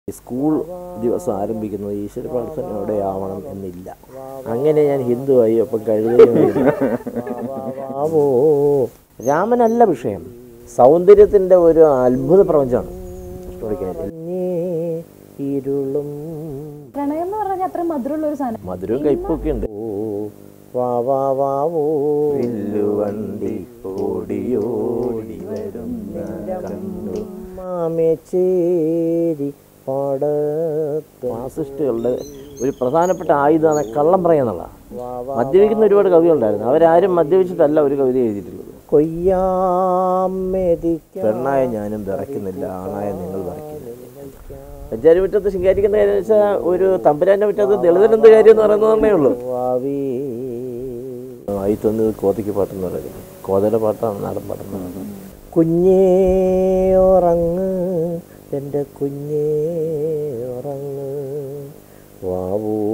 School ദിവസം ആരംഭിക്കുന്നത് ഈശ്വര പ്രാർത്ഥനയോടെ ആവണം എന്നില്ല അങ്ങനെ ഞാൻ ഹിന്ദുവായി ഒപ്പം കഴുതുകയും ചെയ്തു. വാവോ. രാമനല്ല വിഷയം സൗന്ദര്യത്തിൻ്റെ ഒരു അത്ഭുത പ്രപഞ്ചമാണ് കൃഷ്ണോടിക്കാൻ ഇരുളും പ്രണയം എന്ന് പറഞ്ഞാൽ അത്ര മധുരമുള്ള ഒരു സാധനം മധുരവും കയ്പൊക്കെ ഉണ്ട് ഓ വാ വാ വാവോ വില്ലുവണ്ടി ഓടിയോടി വരുന്ന കണ്ടു മാമേച്ചേരി പാടത്ത് മാസിസ്റ്റുകളുടെ ഒരു പ്രധാനപ്പെട്ട ആയുധമാണ് കള്ളം പറയാന്നുള്ള മദ്യപിക്കുന്ന ഒരുപാട് കവികളുണ്ടായിരുന്നു അവരാരും മദ്യപിച്ചിട്ടല്ല ഒരു കവിത എഴുതിയിട്ടുള്ളത് കൊയ്യാമെതിക്ക പെണ്ണായ ഞാനും വിറയ്ക്കുന്നില്ല ആണായ നിങ്ങൾ വിറയ്ക്കുന്നില്ല പഞ്ചാരി മുറ്റത്ത് ശിങ്കാരിക്കുന്ന കാര്യം വെച്ചാൽ ഒരു തമ്പുരാൻ്റെ മുറ്റത്ത് ദളിതനെന്ത് കാര്യം എന്ന് പറയുന്നതേ ഉള്ളൂ ആയി തന്നത് കോതയ്ക്ക് പാട്ടെന്ന് പറയുന്നത് കോതയുടെ പാട്ടാണ് നാടൻ പാട്ടെന്ന് കുഞ്ഞേ ഉറങ്ങ് എൻ്റെ കുഞ്ഞേ ഉറങ്ങ് വാവൂ